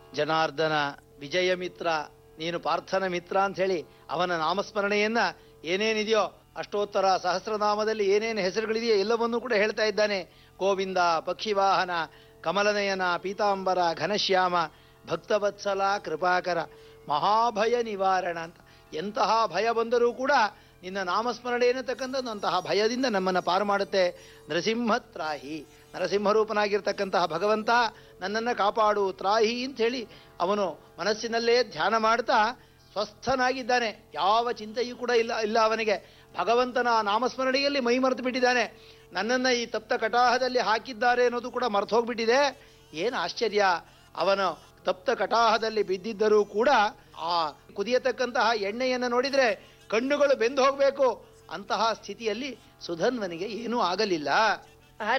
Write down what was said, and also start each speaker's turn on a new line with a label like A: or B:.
A: ಜನಾರ್ದನ ವಿಜಯ ಮಿತ್ರ ನೀನು ಪಾರ್ಥನ ಮಿತ್ರ ಅಂತ ಹೇಳಿ ಅವನ ನಾಮಸ್ಮರಣೆಯನ್ನ ಏನೇನಿದೆಯೋ ಅಷ್ಟೋತ್ತರ ಸಹಸ್ರನಾಮದಲ್ಲಿ ಏನೇನು ಹೆಸರುಗಳಿದೆಯೋ ಎಲ್ಲವನ್ನೂ ಕೂಡ ಹೇಳ್ತಾ ಇದ್ದಾನೆ ಗೋವಿಂದ ಪಕ್ಷಿವಾಹನ ಕಮಲನಯನ ಪೀತಾಂಬರ ಘನಶ್ಯಾಮ ಭಕ್ತವತ್ಸಲ ಕೃಪಾಕರ ಮಹಾಭಯ ನಿವಾರಣ ಅಂತ ಎಂತಹ ಭಯ ಬಂದರೂ ಕೂಡ ನಿನ್ನ ನಾಮಸ್ಮರಣೆ ಎನ್ನತಕ್ಕಂಥದ್ದು ಅಂತಹ ಭಯದಿಂದ ನಮ್ಮನ್ನು ಪಾರು ಮಾಡುತ್ತೆ ನರಸಿಂಹ ತ್ರಾಹಿ ನರಸಿಂಹರೂಪನಾಗಿರ್ತಕ್ಕಂತಹ ಭಗವಂತ ನನ್ನನ್ನು ಕಾಪಾಡು ತ್ರಾಹಿ ಅಂತ ಹೇಳಿ ಅವನು ಮನಸ್ಸಿನಲ್ಲೇ ಧ್ಯಾನ ಮಾಡ್ತಾ ಸ್ವಸ್ಥನಾಗಿದ್ದಾನೆ ಯಾವ ಚಿಂತೆಯೂ ಕೂಡ ಇಲ್ಲ ಇಲ್ಲ ಅವನಿಗೆ ಭಗವಂತನ ನಾಮಸ್ಮರಣೆಯಲ್ಲಿ ಮೈ ಮರೆತು ಬಿಟ್ಟಿದ್ದಾನೆ ನನ್ನನ್ನು ಈ ತಪ್ತ ಕಟಾಹದಲ್ಲಿ ಹಾಕಿದ್ದಾರೆ ಅನ್ನೋದು ಕೂಡ ಮರೆತು ಹೋಗ್ಬಿಟ್ಟಿದೆ ಏನು ಆಶ್ಚರ್ಯ ಅವನು ತಪ್ತ ಕಟಾಹದಲ್ಲಿ ಬಿದ್ದಿದ್ದರೂ ಕೂಡ ಆ ಕುದಿಯತಕ್ಕಂತಹ ಎಣ್ಣೆಯನ್ನು ನೋಡಿದರೆ ಕಣ್ಣುಗಳು ಬೆಂದು ಹೋಗಬೇಕು ಅಂತಹ ಸ್ಥಿತಿಯಲ್ಲಿ ಸುಧನ್ವನಿಗೆ ಏನೂ ಆಗಲಿಲ್ಲ